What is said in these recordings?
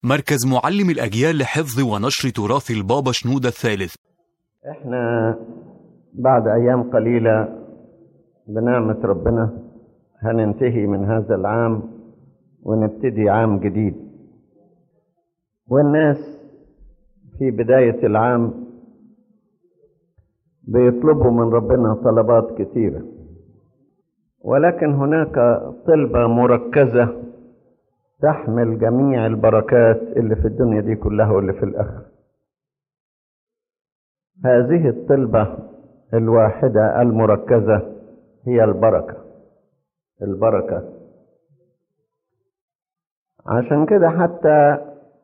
مركز معلم الأجيال لحفظ ونشر تراث البابا شنودة الثالث احنا بعد ايام قليله بنعمه ربنا هننتهي من هذا العام ونبتدي عام جديد والناس في بدايه العام بيطلبوا من ربنا طلبات كثيره ولكن هناك طلبه مركزه تحمل جميع البركات اللي في الدنيا دي كلها واللي في الاخره هذه الطلبة الواحدة المركزة هي البركة البركة عشان كده حتى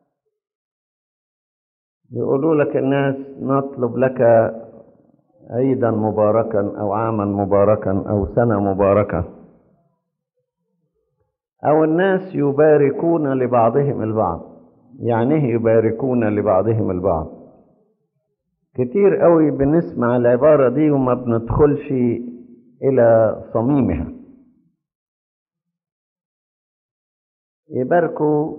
يقولوا لك الناس نطلب لك عيدا مباركا او عاما مباركا او سنة مباركة او الناس يباركون لبعضهم البعض يعني إيه يباركون لبعضهم البعض كتير قوي بنسمع العبارة دي وما بندخلش إلى صميمها يباركوا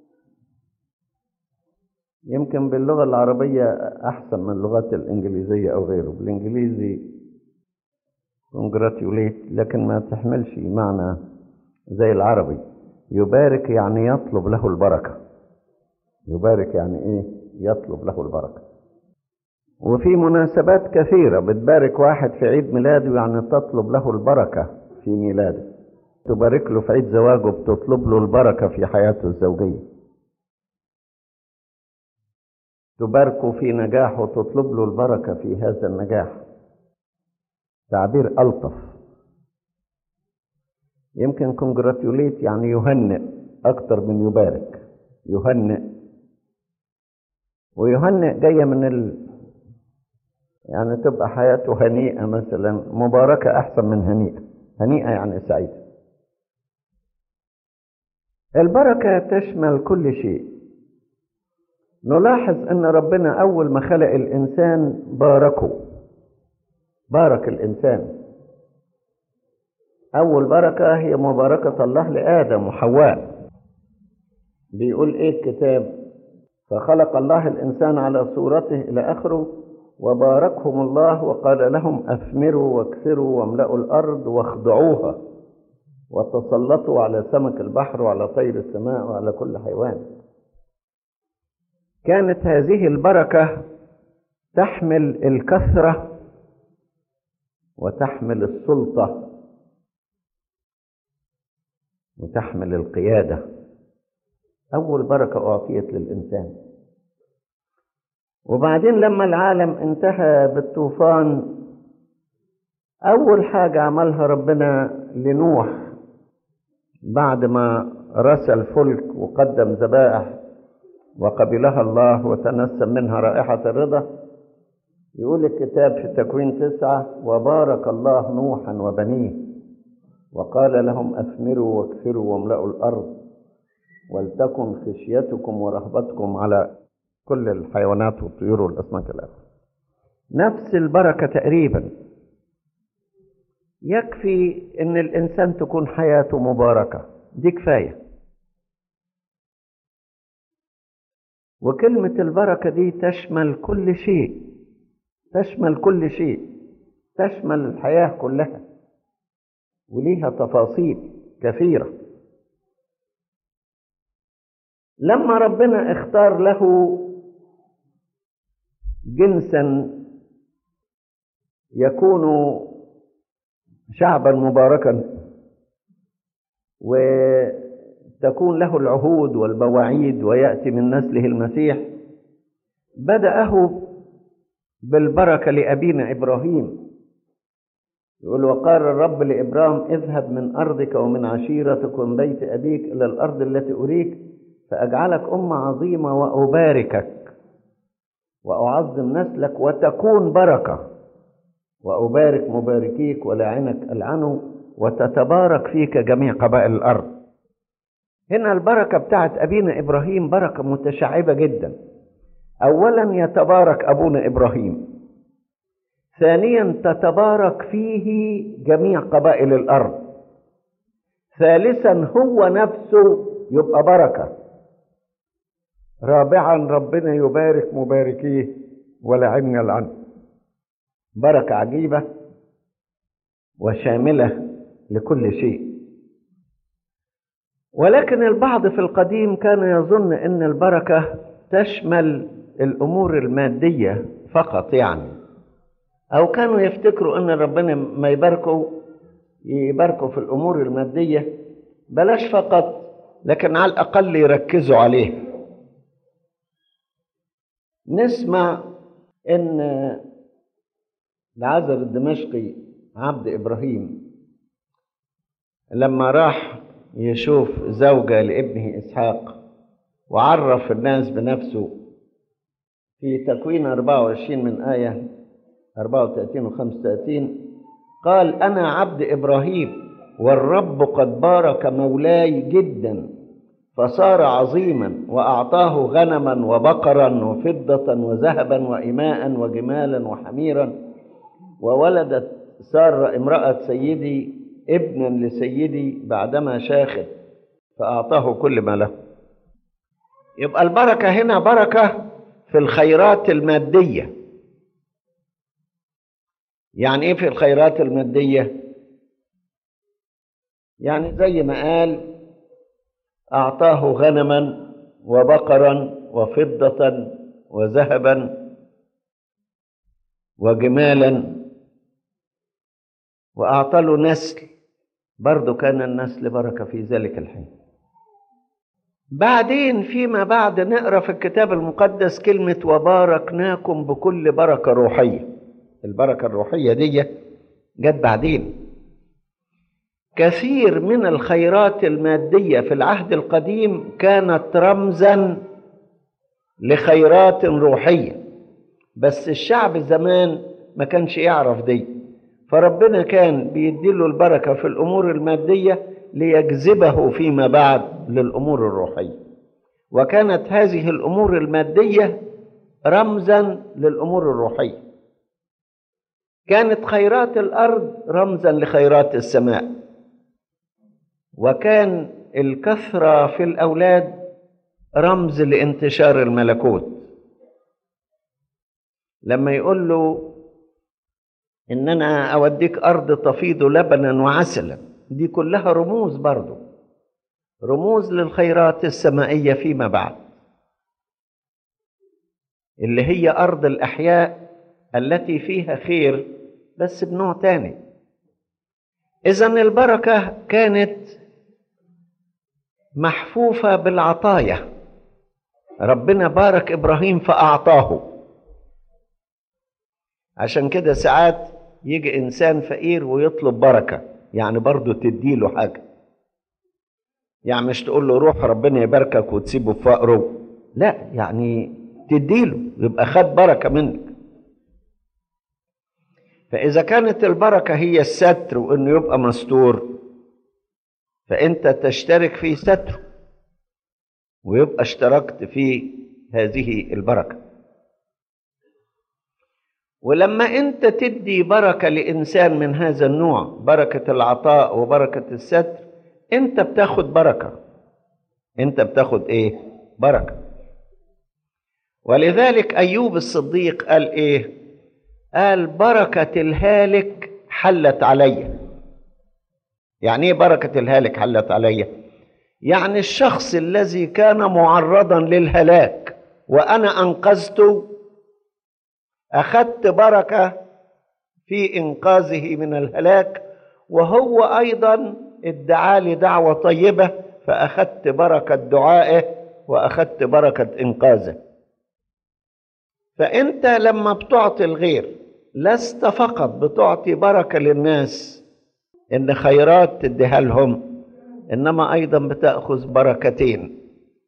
يمكن باللغة العربية أحسن من اللغات الإنجليزية أو غيره بالإنجليزي congratulate لكن ما تحملش معنى زي العربي يبارك يعني يطلب له البركة يبارك يعني إيه يطلب له البركة وفي مناسبات كثيرة بتبارك واحد في عيد ميلاده يعني تطلب له البركة في ميلاده تبارك له في عيد زواجه بتطلب له البركة في حياته الزوجية تباركه في نجاحه تطلب له البركة في هذا النجاح تعبير ألطف يمكن كونجراتيوليت يعني يهنئ أكتر من يبارك يهنئ ويهنئ جاية من ال... يعني تبقى حياته هنيئة مثلا مباركة أحسن من هنيئة هنيئة يعني سعيدة البركة تشمل كل شيء نلاحظ أن ربنا أول ما خلق الإنسان باركه بارك الإنسان أول بركة هي مباركة الله لآدم وحواء بيقول إيه الكتاب فخلق الله الإنسان على صورته إلى آخره وباركهم الله وقال لهم أثمروا واكثروا واملأوا الأرض واخضعوها وتسلطوا على سمك البحر وعلى طير السماء وعلى كل حيوان كانت هذه البركة تحمل الكثرة وتحمل السلطة وتحمل القيادة أول بركة أعطيت للإنسان وبعدين لما العالم انتهى بالطوفان أول حاجة عملها ربنا لنوح بعد ما رسى الفلك وقدم ذبائح وقبلها الله وتنسم منها رائحة الرضا يقول الكتاب في تكوين تسعة وبارك الله نوحا وبنيه وقال لهم أثمروا واكثروا واملأوا الأرض ولتكن خشيتكم ورهبتكم على كل الحيوانات والطيور والأسماك الأخرى نفس البركة تقريبا يكفي ان الانسان تكون حياته مباركة دي كفاية وكلمة البركة دي تشمل كل شيء تشمل كل شيء تشمل الحياة كلها وليها تفاصيل كثيرة لما ربنا اختار له جنسا يكون شعبا مباركا وتكون له العهود والبواعيد وياتي من نسله المسيح بداه بالبركه لابينا ابراهيم يقول وقال الرب لابراهيم اذهب من ارضك ومن عشيرتك ومن بيت ابيك الى الارض التي اريك فاجعلك امه عظيمه واباركك واعظم نسلك وتكون بركه وأبارك مباركيك ولعنك ألعنه وتتبارك فيك جميع قبائل الأرض هنا البركة بتاعت أبينا إبراهيم بركة متشعبة جدا أولا يتبارك أبونا إبراهيم ثانيا تتبارك فيه جميع قبائل الأرض ثالثا هو نفسه يبقى بركة رابعا ربنا يبارك مباركيه ولعن يلعن بركة عجيبة وشاملة لكل شيء ولكن البعض في القديم كان يظن ان البركة تشمل الامور المادية فقط يعني او كانوا يفتكروا ان ربنا ما يباركوا يباركوا في الامور المادية بلاش فقط لكن على الاقل يركزوا عليه نسمع ان العذر الدمشقي عبد ابراهيم لما راح يشوف زوجة لابنه إسحاق وعرف الناس بنفسه في تكوين 24 من آية 34 و 35 قال أنا عبد إبراهيم والرب قد بارك مولاي جدا فصار عظيما وأعطاه غنما وبقرا وفضة وذهبا وإماء وجمالا وحميرا وولدت سارة امرأة سيدي ابنا لسيدي بعدما شاخت فأعطاه كل ما له يبقى البركة هنا بركة في الخيرات المادية يعني ايه في الخيرات المادية يعني زي ما قال أعطاه غنما وبقرا وفضة وذهبا وجمالا وأعطى له نسل برضو كان النسل بركة في ذلك الحين بعدين فيما بعد نقرا في الكتاب المقدس كلمة وباركناكم بكل بركة روحية البركة الروحية دي جت بعدين كثير من الخيرات المادية في العهد القديم كانت رمزا لخيرات روحية بس الشعب زمان ما كانش يعرف دي فربنا كان بيديله البركة في الأمور المادية ليجذبه فيما بعد للأمور الروحية وكانت هذه الأمور المادية رمزا للأمور الروحية كانت خيرات الأرض رمزا لخيرات السماء وكان الكثرة في الأولاد رمز لانتشار الملكوت لما يقول له ان انا اوديك ارض تفيض لبنا وعسلا دي كلها رموز برضو رموز للخيرات السمائيه فيما بعد اللي هي ارض الاحياء التي فيها خير بس بنوع تاني اذا البركه كانت محفوفه بالعطايا ربنا بارك ابراهيم فاعطاه عشان كده ساعات يجي انسان فقير ويطلب بركه يعني برضه تديله حاجه يعني مش تقول له روح ربنا يباركك وتسيبه في فقره لا يعني تديله يبقى خد بركه منك فاذا كانت البركه هي الستر وانه يبقى مستور فانت تشترك في ستره ويبقى اشتركت في هذه البركه ولما انت تدي بركه لانسان من هذا النوع بركه العطاء وبركه الستر انت بتاخد بركه انت بتاخد ايه بركه ولذلك ايوب الصديق قال ايه قال بركه الهالك حلت علي يعني ايه بركه الهالك حلت علي يعني الشخص الذي كان معرضا للهلاك وانا انقذته اخذت بركه في انقاذه من الهلاك وهو ايضا ادعى لي دعوه طيبه فاخذت بركه دعائه واخذت بركه انقاذه فانت لما بتعطي الغير لست فقط بتعطي بركه للناس ان خيرات تديها لهم انما ايضا بتاخذ بركتين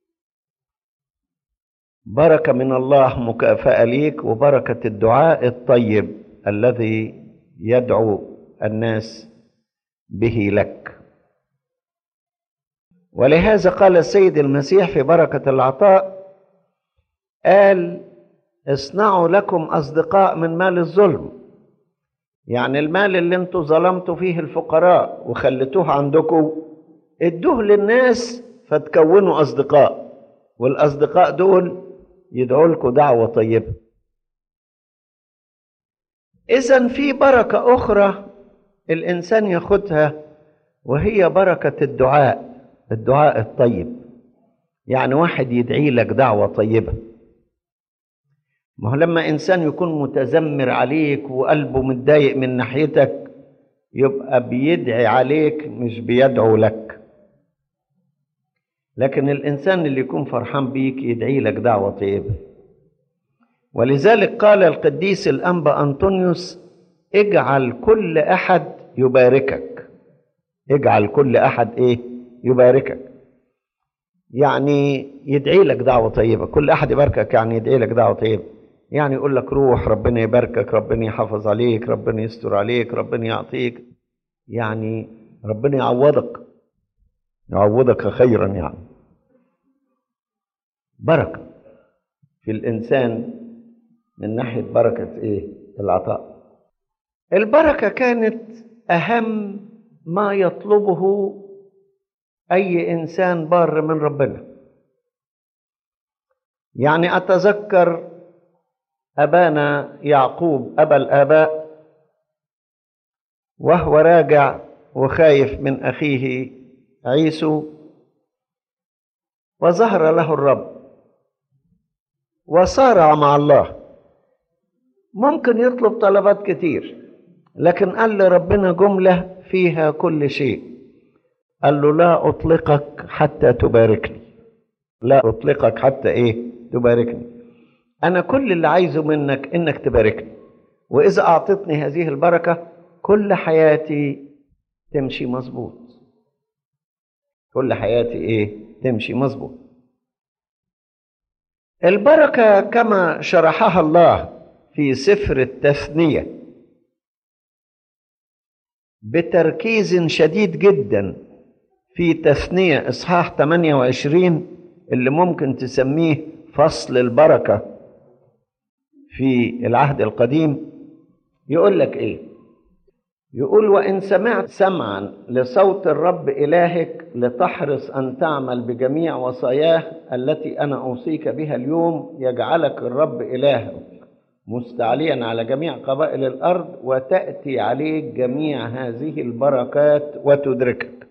بركه من الله مكافاه ليك وبركه الدعاء الطيب الذي يدعو الناس به لك ولهذا قال السيد المسيح في بركه العطاء قال اصنعوا لكم اصدقاء من مال الظلم يعني المال اللي انتوا ظلمتوا فيه الفقراء وخليتوه عندكم ادوه للناس فتكونوا اصدقاء والاصدقاء دول يدعوا لكم دعوه طيبه اذا في بركه اخرى الانسان ياخدها وهي بركه الدعاء الدعاء الطيب يعني واحد يدعي لك دعوه طيبه ما هو لما انسان يكون متذمر عليك وقلبه متضايق من ناحيتك يبقى بيدعي عليك مش بيدعو لك لكن الانسان اللي يكون فرحان بيك يدعي لك دعوه طيبه ولذلك قال القديس الانبا انطونيوس اجعل كل احد يباركك اجعل كل احد ايه يباركك يعني يدعي لك دعوه طيبه كل احد يباركك يعني يدعي لك دعوه طيبه يعني يقول لك روح ربنا يباركك ربنا يحافظ عليك ربنا يستر عليك ربنا يعطيك يعني ربنا يعوضك يعوضك خيرا يعني بركة في الإنسان من ناحية بركة إيه العطاء البركة كانت أهم ما يطلبه أي إنسان بار من ربنا يعني أتذكر أبانا يعقوب أبا الآباء وهو راجع وخايف من أخيه عيسو وظهر له الرب وصارع مع الله ممكن يطلب طلبات كتير لكن قال لربنا جملة فيها كل شيء قال له لا أطلقك حتى تباركني لا أطلقك حتى إيه تباركني أنا كل اللي عايزه منك إنك تباركني وإذا أعطتني هذه البركة كل حياتي تمشي مظبوط كل حياتي إيه تمشي مظبوط البركة كما شرحها الله في سفر التثنية بتركيز شديد جدا في تثنية إصحاح 28 اللي ممكن تسميه فصل البركة في العهد القديم يقول لك إيه يقول وإن سمعت سمعا لصوت الرب إلهك لتحرص أن تعمل بجميع وصاياه التي أنا أوصيك بها اليوم يجعلك الرب إلهك مستعليا على جميع قبائل الأرض وتأتي عليك جميع هذه البركات وتدركك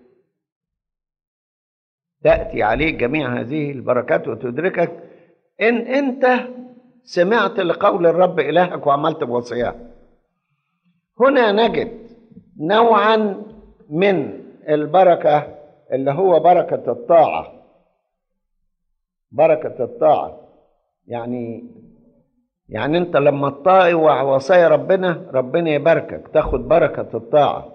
تأتي عليك جميع هذه البركات وتدركك إن أنت سمعت لقول الرب إلهك وعملت بوصياه هنا نجد نوعا من البركة اللي هو بركة الطاعة بركة الطاعة يعني يعني انت لما تطاوع وصايا ربنا ربنا يباركك تاخد بركة الطاعة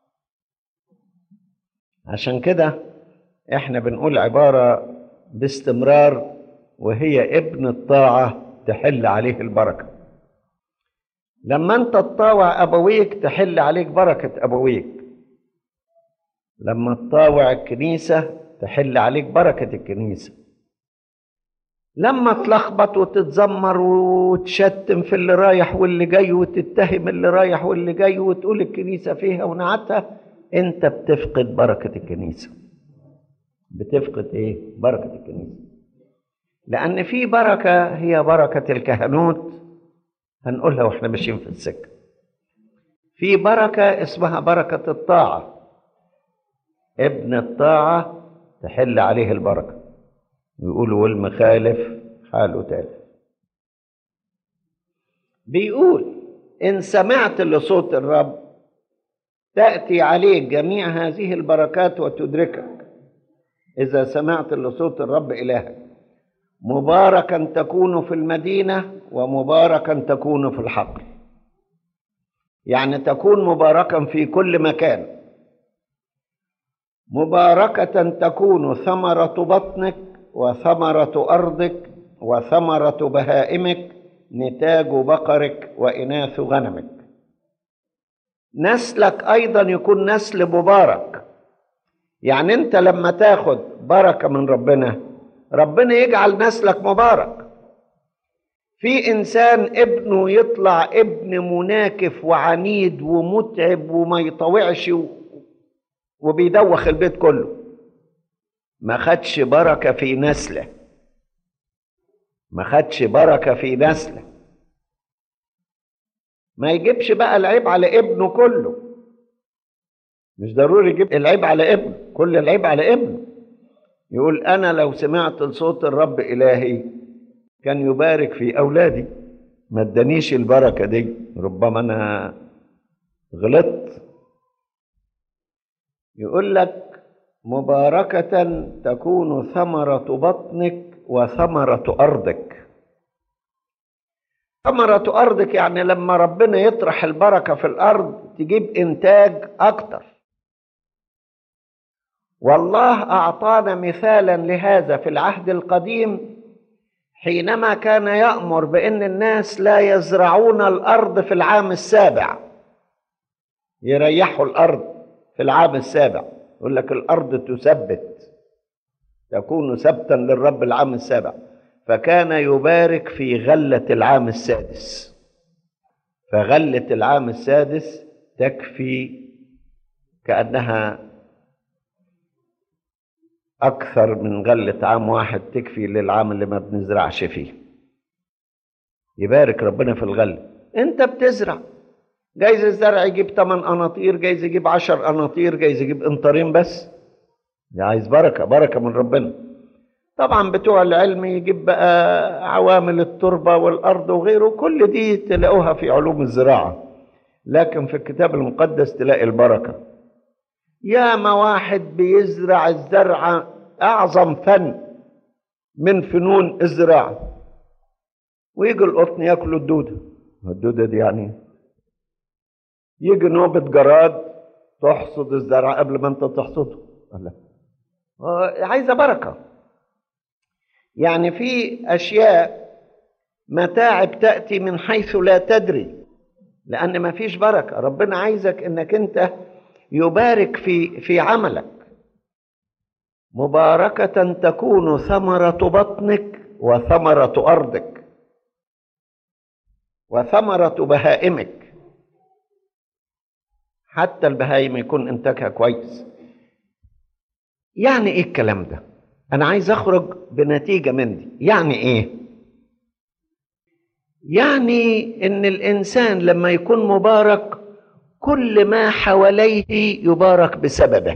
عشان كده احنا بنقول عبارة باستمرار وهي ابن الطاعة تحل عليه البركة لما انت تطاوع ابويك تحل عليك بركة ابويك لما تطاوع الكنيسة تحل عليك بركة الكنيسة لما تلخبط وتتذمر وتشتم في اللي رايح واللي جاي وتتهم اللي رايح واللي جاي وتقول الكنيسة فيها ونعتها انت بتفقد بركة الكنيسة بتفقد ايه بركة الكنيسة لأن في بركة هي بركة الكهنوت هنقولها واحنا ماشيين في السكة في بركة اسمها بركة الطاعة ابن الطاعة تحل عليه البركة يقولوا والمخالف حاله تالف بيقول إن سمعت لصوت الرب تأتي عليك جميع هذه البركات وتدركك إذا سمعت لصوت الرب إلهك مباركا تكون في المدينة ومباركا تكون في الحقل يعني تكون مباركا في كل مكان مباركة تكون ثمرة بطنك وثمرة أرضك وثمرة بهائمك نتاج بقرك وإناث غنمك نسلك أيضا يكون نسل مبارك يعني أنت لما تاخد بركة من ربنا ربنا يجعل نسلك مبارك في انسان ابنه يطلع ابن مناكف وعنيد ومتعب وما يطوعش وبيدوخ البيت كله ما خدش بركه في نسله ما خدش بركة في نسله ما يجيبش بقى العيب على ابنه كله مش ضروري يجيب العيب على ابنه كل العيب على ابنه يقول أنا لو سمعت صوت الرب إلهي كان يبارك في أولادي ما ادانيش البركة دي ربما أنا غلطت يقول لك مباركة تكون ثمرة بطنك وثمرة أرضك ثمرة أرضك يعني لما ربنا يطرح البركة في الأرض تجيب إنتاج أكتر والله أعطانا مثالا لهذا في العهد القديم حينما كان يأمر بأن الناس لا يزرعون الأرض في العام السابع يريحوا الأرض في العام السابع يقول لك الأرض تثبت تكون سبتا للرب العام السابع فكان يبارك في غلة العام السادس فغلة العام السادس تكفي كأنها أكثر من غلة عام واحد تكفي للعام اللي ما بنزرعش فيه يبارك ربنا في الغلة أنت بتزرع جايز الزرع يجيب 8 قناطير جايز يجيب 10 قناطير جايز يجيب قنطرين بس دي عايز بركة بركة من ربنا طبعا بتوع العلم يجيب بقى عوامل التربة والأرض وغيره كل دي تلاقوها في علوم الزراعة لكن في الكتاب المقدس تلاقي البركة يا ما واحد بيزرع الزرع أعظم فن من فنون الزراعة ويجي القطن ياكلوا الدودة الدودة دي يعني يجي نوبة جراد تحصد الزرع قبل ما انت تحصده الله عايزة بركة يعني في أشياء متاعب تأتي من حيث لا تدري لأن ما فيش بركة ربنا عايزك إنك أنت يبارك في في عملك مباركة تكون ثمرة بطنك وثمرة أرضك وثمرة بهائمك حتى البهايم يكون إنتاجها كويس يعني إيه الكلام ده؟ أنا عايز أخرج بنتيجة من دي يعني إيه؟ يعني إن الإنسان لما يكون مبارك كل ما حواليه يبارك بسببه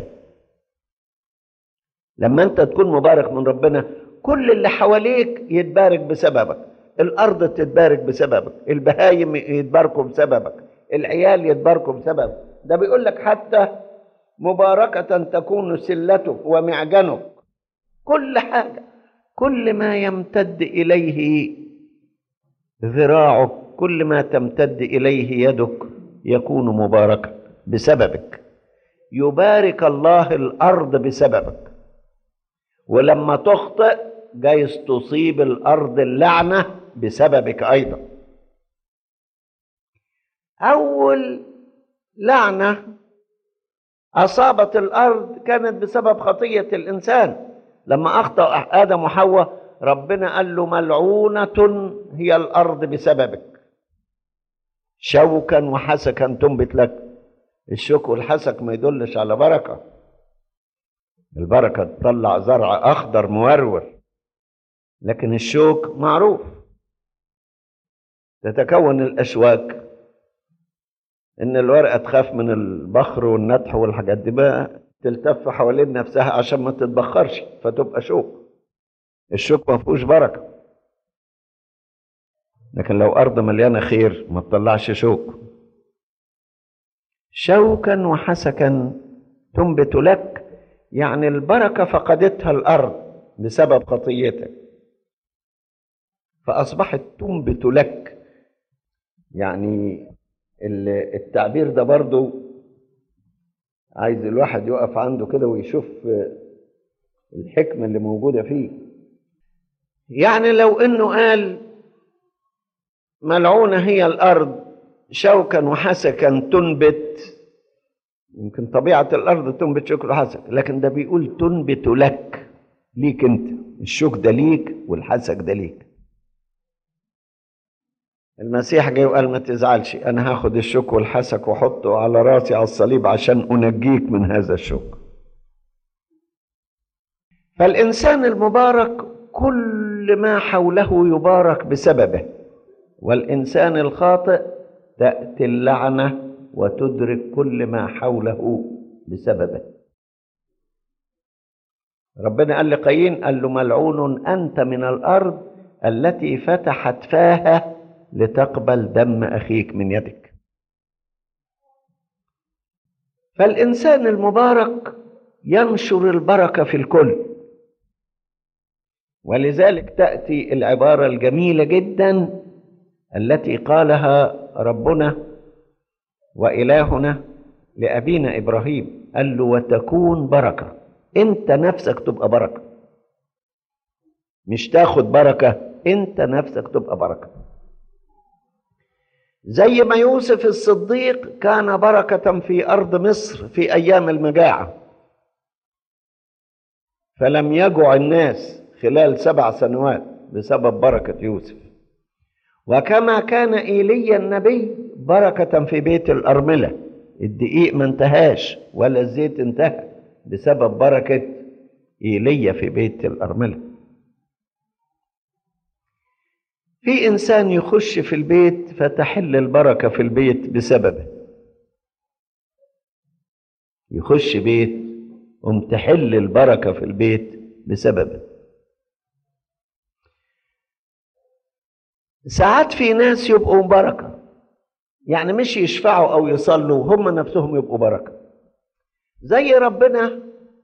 لما انت تكون مبارك من ربنا كل اللي حواليك يتبارك بسببك الارض تتبارك بسببك البهايم يتباركوا بسببك العيال يتباركوا بسببك ده بيقول لك حتى مباركة تكون سلتك ومعجنك كل حاجة كل ما يمتد إليه ذراعك كل ما تمتد إليه يدك يكون مباركا بسببك يبارك الله الارض بسببك ولما تخطئ جايز تصيب الارض اللعنه بسببك ايضا اول لعنه اصابت الارض كانت بسبب خطيه الانسان لما اخطا ادم وحواء ربنا قال له ملعونه هي الارض بسببك شوكا وحسكا تنبت لك الشوك والحسك ما يدلش على بركة البركة تطلع زرع أخضر مورور لكن الشوك معروف تتكون الأشواك إن الورقة تخاف من البخر والنتح والحاجات دي بقى تلتف حوالين نفسها عشان ما تتبخرش فتبقى شوك الشوك ما فيهوش بركه لكن لو أرض مليانة خير ما تطلعش شوك شوكا وحسكا تنبت لك يعني البركة فقدتها الأرض بسبب خطيتك فأصبحت تنبت لك يعني التعبير ده برضو عايز الواحد يقف عنده كده ويشوف الحكمة اللي موجودة فيه يعني لو انه قال ملعونة هي الأرض شوكا وحسكا تنبت يمكن طبيعة الأرض تنبت شوك وحسك لكن ده بيقول تنبت لك ليك أنت الشوك ده ليك والحسك ده ليك المسيح جاي وقال ما تزعلش أنا هاخد الشوك والحسك وأحطه على راسي على الصليب عشان أنجيك من هذا الشوك فالإنسان المبارك كل كل ما حوله يبارك بسببه والإنسان الخاطئ تأتي اللعنة وتدرك كل ما حوله بسببه ربنا قال لقايين قال له ملعون أنت من الأرض التي فتحت فاها لتقبل دم أخيك من يدك فالإنسان المبارك ينشر البركة في الكل ولذلك تأتي العبارة الجميلة جدا التي قالها ربنا وإلهنا لأبينا إبراهيم قال له وتكون بركة أنت نفسك تبقى بركة مش تاخد بركة أنت نفسك تبقى بركة زي ما يوسف الصديق كان بركة في أرض مصر في أيام المجاعة فلم يجع الناس خلال سبع سنوات بسبب بركة يوسف وكما كان ايليا النبي بركة في بيت الأرملة الدقيق ما انتهاش ولا الزيت انتهى بسبب بركة ايليا في بيت الأرملة في إنسان يخش في البيت فتحل البركة في البيت بسببه يخش بيت قم تحل البركة في البيت بسببه ساعات في ناس يبقوا بركة يعني مش يشفعوا أو يصلوا هم نفسهم يبقوا بركة زي ربنا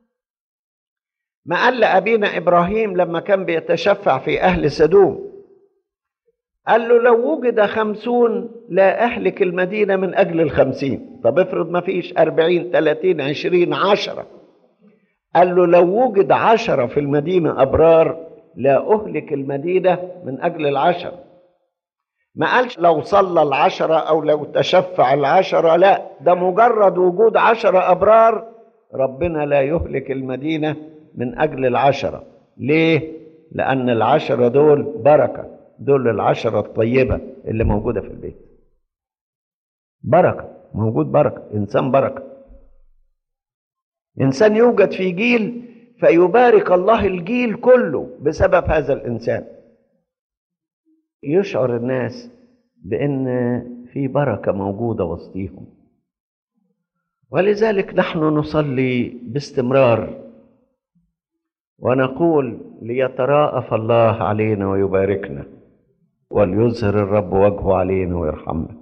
ما قال لأبينا إبراهيم لما كان بيتشفع في أهل سدوم قال له لو وجد خمسون لا أهلك المدينة من أجل الخمسين طب افرض ما فيش أربعين ثلاثين عشرين عشرة قال له لو وجد عشرة في المدينة أبرار لا أهلك المدينة من أجل العشرة ما قالش لو صلى العشرة أو لو تشفع العشرة لا ده مجرد وجود عشرة أبرار ربنا لا يهلك المدينة من أجل العشرة ليه؟ لأن العشرة دول بركة دول العشرة الطيبة اللي موجودة في البيت بركة موجود بركة إنسان بركة إنسان يوجد في جيل فيبارك الله الجيل كله بسبب هذا الإنسان يشعر الناس بأن في بركة موجودة وسطيهم ولذلك نحن نصلي باستمرار ونقول ليتراءف الله علينا ويباركنا وليظهر الرب وجهه علينا ويرحمنا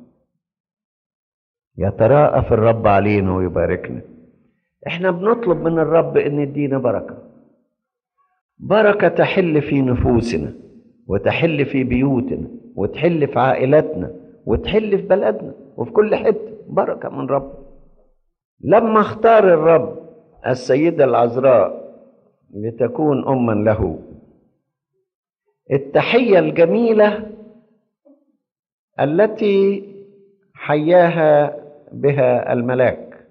يتراءف الرب علينا ويباركنا احنا بنطلب من الرب ان يدينا بركه بركه تحل في نفوسنا وتحل في بيوتنا وتحل في عائلاتنا وتحل في بلدنا وفي كل حته بركه من رب لما اختار الرب السيده العذراء لتكون اما له التحيه الجميله التي حياها بها الملاك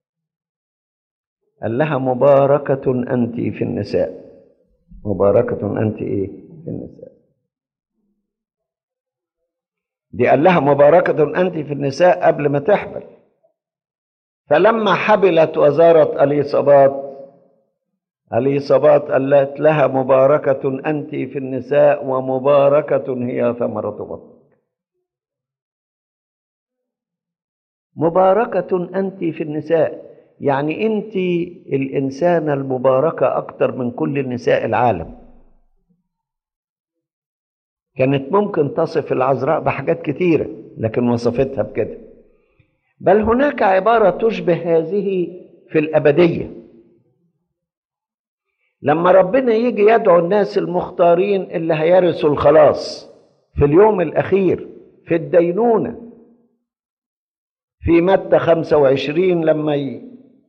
قال لها مباركة أنت في النساء مباركة أنت إيه في النساء دي قال لها مباركة أنت في النساء قبل ما تحبل فلما حبلت وزارت أليصابات أليصابات قالت لها مباركة أنت في النساء ومباركة هي ثمرة بطنك مباركة أنت في النساء يعني أنت الإنسانة المباركة أكثر من كل نساء العالم كانت ممكن تصف العذراء بحاجات كتيرة لكن وصفتها بكده بل هناك عبارة تشبه هذه في الأبدية لما ربنا يجي يدعو الناس المختارين اللي هيرثوا الخلاص في اليوم الأخير في الدينونة في متى 25 لما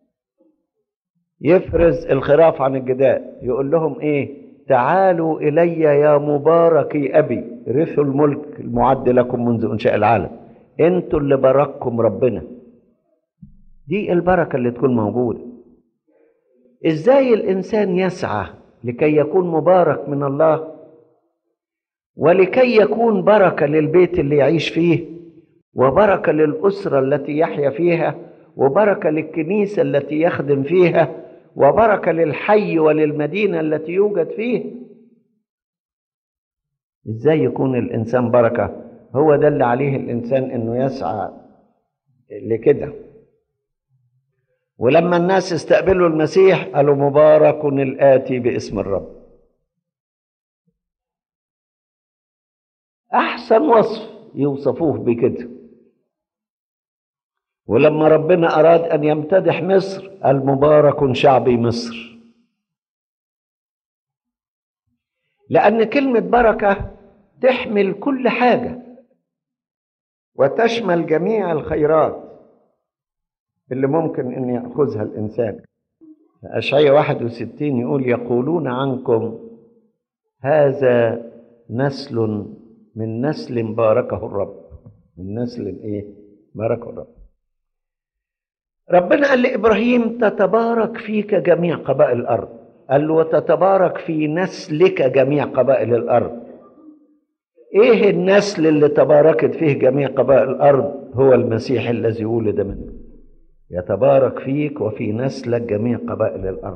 يفرز الخراف عن الجداء يقول لهم ايه تعالوا الي يا مباركي ابي رثوا الملك المعد لكم منذ انشاء العالم انتوا اللي بارككم ربنا دي البركه اللي تكون موجوده ازاي الانسان يسعى لكي يكون مبارك من الله ولكي يكون بركه للبيت اللي يعيش فيه وبركه للاسره التي يحيا فيها وبركه للكنيسه التي يخدم فيها وبركه للحي وللمدينه التي يوجد فيه ازاي يكون الانسان بركه هو ده اللي عليه الانسان انه يسعى لكده ولما الناس استقبلوا المسيح قالوا مبارك الاتي باسم الرب احسن وصف يوصفوه بكده ولما ربنا اراد ان يمتدح مصر قال مبارك شعبي مصر لان كلمه بركه تحمل كل حاجه وتشمل جميع الخيرات اللي ممكن ان ياخذها الانسان اشعياء 61 يقول يقولون عنكم هذا نسل من نسل باركه الرب من نسل ايه باركه الرب ربنا قال لابراهيم تتبارك فيك جميع قبائل الارض قال له وتتبارك في نسلك جميع قبائل الارض ايه النسل اللي تباركت فيه جميع قبائل الارض هو المسيح الذي ولد منه يتبارك فيك وفي نسلك جميع قبائل الارض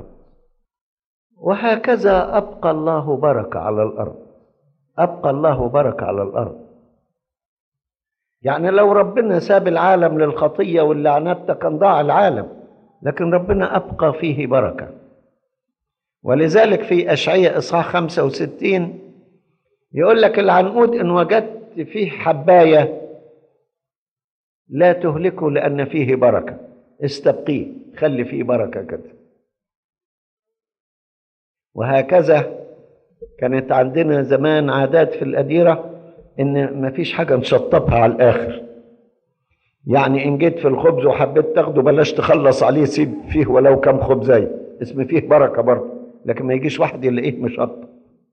وهكذا ابقى الله بركه على الارض ابقى الله بركه على الارض يعني لو ربنا ساب العالم للخطيه واللعنات كان ضاع العالم لكن ربنا ابقى فيه بركه ولذلك في اشعياء اصحاح 65 يقول لك العنقود ان وجدت فيه حبايه لا تهلكه لان فيه بركه استبقيه خلي فيه بركه كده وهكذا كانت عندنا زمان عادات في الأديرة إن مفيش حاجة نشطبها على الآخر يعني إن جيت في الخبز وحبيت تاخده بلاش تخلص عليه سيب فيه ولو كم خبزاية اسم فيه بركة برضه لكن ما يجيش واحد يلاقيه مشطب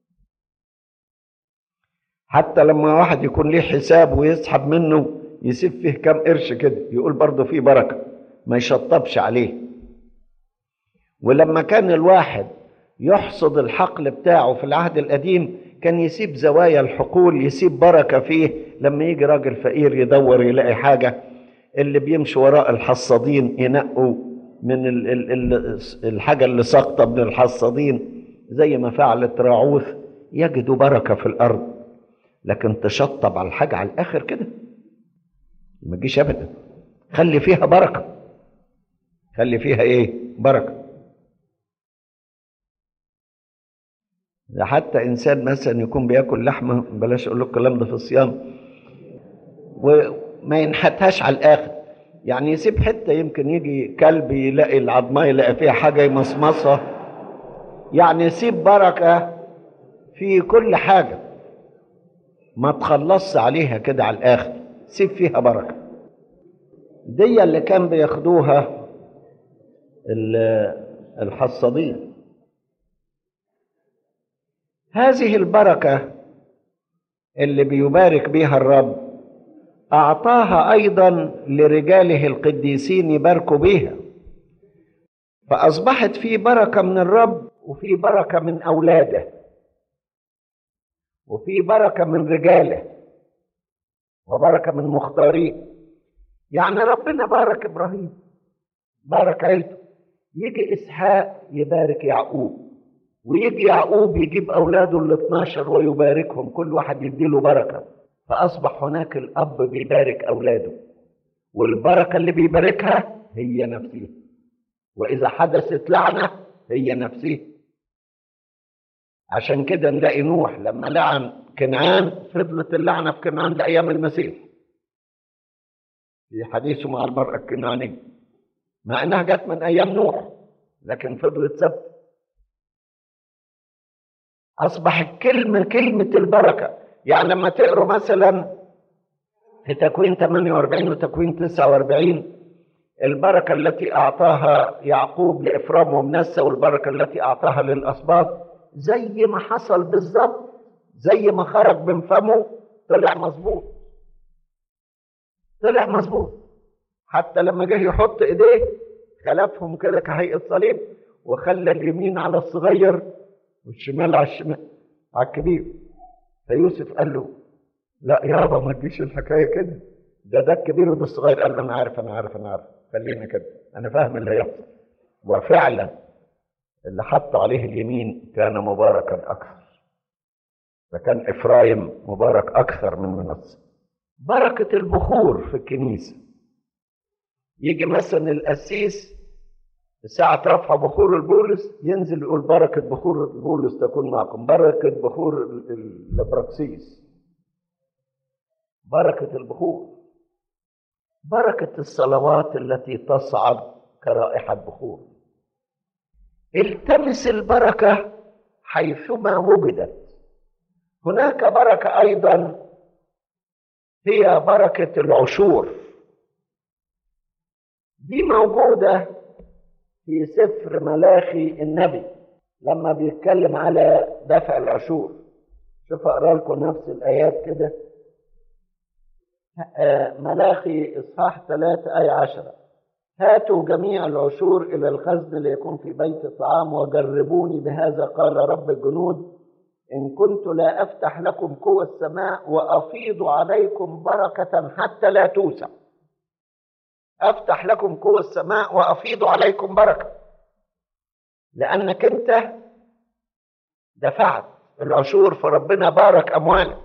حتى لما واحد يكون ليه حساب ويسحب منه يسيب فيه كم قرش كده يقول برضه فيه بركة ما يشطبش عليه ولما كان الواحد يحصد الحقل بتاعه في العهد القديم كان يسيب زوايا الحقول يسيب بركة فيه لما يجي راجل فقير يدور يلاقي حاجة اللي بيمشي وراء الحصادين ينقوا من ال ال ال الحاجة اللي ساقطة من الحصادين زي ما فعلت راعوث يجدوا بركة في الأرض لكن تشطب على الحاجة على الآخر كده ما تجيش أبدا خلي فيها بركة خلي فيها إيه بركة ده حتى انسان مثلا يكون بياكل لحمه بلاش اقول لكم الكلام ده في الصيام وما ينحتهاش على الاخر يعني يسيب حته يمكن يجي كلب يلاقي العظمه يلاقي فيها حاجه يمصمصها يعني يسيب بركه في كل حاجه ما تخلصش عليها كده على الاخر سيب فيها بركه دي اللي كان بياخدوها الحصادين هذه البركه اللي بيبارك بها الرب اعطاها ايضا لرجاله القديسين يباركوا بها فاصبحت في بركه من الرب وفي بركه من اولاده وفي بركه من رجاله وبركه من مختارين يعني ربنا بارك ابراهيم بارك عيلته يجي اسحاق يبارك يعقوب ويجي يعقوب يجيب اولاده ال 12 ويباركهم كل واحد يديله بركه فاصبح هناك الاب بيبارك اولاده والبركه اللي بيباركها هي نفسها واذا حدثت لعنه هي نفسها عشان كده نلاقي نوح لما لعن كنعان فضلت اللعنه في كنعان لايام المسيح في حديثه مع المراه الكنعانيه مع انها جت من ايام نوح لكن فضلت ثابته أصبحت كلمة كلمة البركة يعني لما تقروا مثلا في تكوين 48 وتكوين 49 البركة التي أعطاها يعقوب لإفرام ومنسى والبركة التي أعطاها للأسباط زي ما حصل بالظبط زي ما خرج من فمه طلع مظبوط طلع مظبوط حتى لما جه يحط ايديه خلفهم كده كهيئة صليب وخلى اليمين على الصغير والشمال على الشمال على الكبير فيوسف قال له لا يابا ما تجيش الحكايه كده ده ده الكبير وده الصغير قال له انا عارف انا عارف انا عارف خلينا كده انا فاهم اللي هيحصل وفعلا اللي حط عليه اليمين كان مباركا اكثر فكان إفرايم مبارك أكثر من منصة بركة البخور في الكنيسة يجي مثلا القسيس ساعة رفع بخور البولس ينزل يقول بركة بخور البولس تكون معكم بركة بخور البراكسيس بركة البخور بركة الصلوات التي تصعد كرائحة بخور التمس البركة حيثما وجدت هناك بركة أيضا هي بركة العشور دي موجودة في سفر ملاخي النبي لما بيتكلم على دفع العشور شوف اقرا لكم نفس الايات كده ملاخي اصحاح 3 ايه 10 هاتوا جميع العشور الى الخزن ليكون في بيت الطعام وجربوني بهذا قال رب الجنود ان كنت لا افتح لكم قوى السماء وافيض عليكم بركه حتى لا توسع افتح لكم قوى السماء وافيض عليكم بركه لانك انت دفعت العشور فربنا بارك اموالك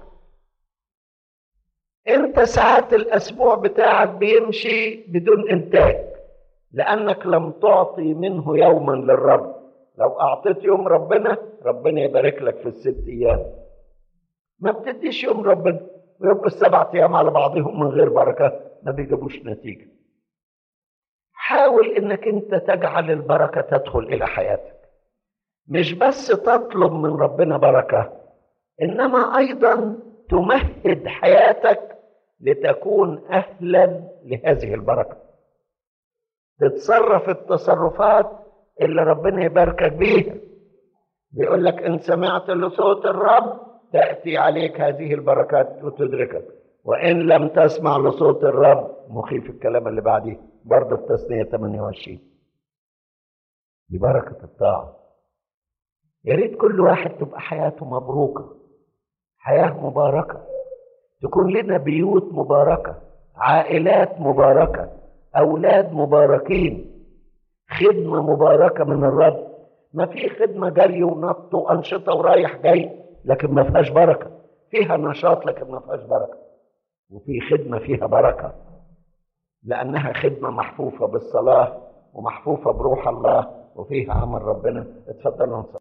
انت ساعات الاسبوع بتاعك بيمشي بدون انتاج لانك لم تعطي منه يوما للرب لو اعطيت يوم ربنا ربنا يبارك لك في الست ايام ما بتديش يوم ربنا ويبقى السبع ايام على بعضهم من غير بركه ما بيجيبوش نتيجه حاول انك انت تجعل البركه تدخل الى حياتك مش بس تطلب من ربنا بركه انما ايضا تمهد حياتك لتكون اهلا لهذه البركه تتصرف التصرفات اللي ربنا يباركك بيها بيقول لك ان سمعت لصوت الرب تاتي عليك هذه البركات وتدركك وان لم تسمع لصوت الرب مخيف الكلام اللي بعديه برضه في تثنيه 28 دي بركه الطاعه يا ريت كل واحد تبقى حياته مبروكه حياه مباركه تكون لنا بيوت مباركه عائلات مباركه اولاد مباركين خدمه مباركه من الرب ما في خدمه جري ونط وانشطه ورايح جاي لكن ما فيهاش بركه فيها نشاط لكن ما فيهاش بركه وفي خدمه فيها بركه لانها خدمه محفوفه بالصلاه ومحفوفه بروح الله وفيها عمل ربنا اتفضلوا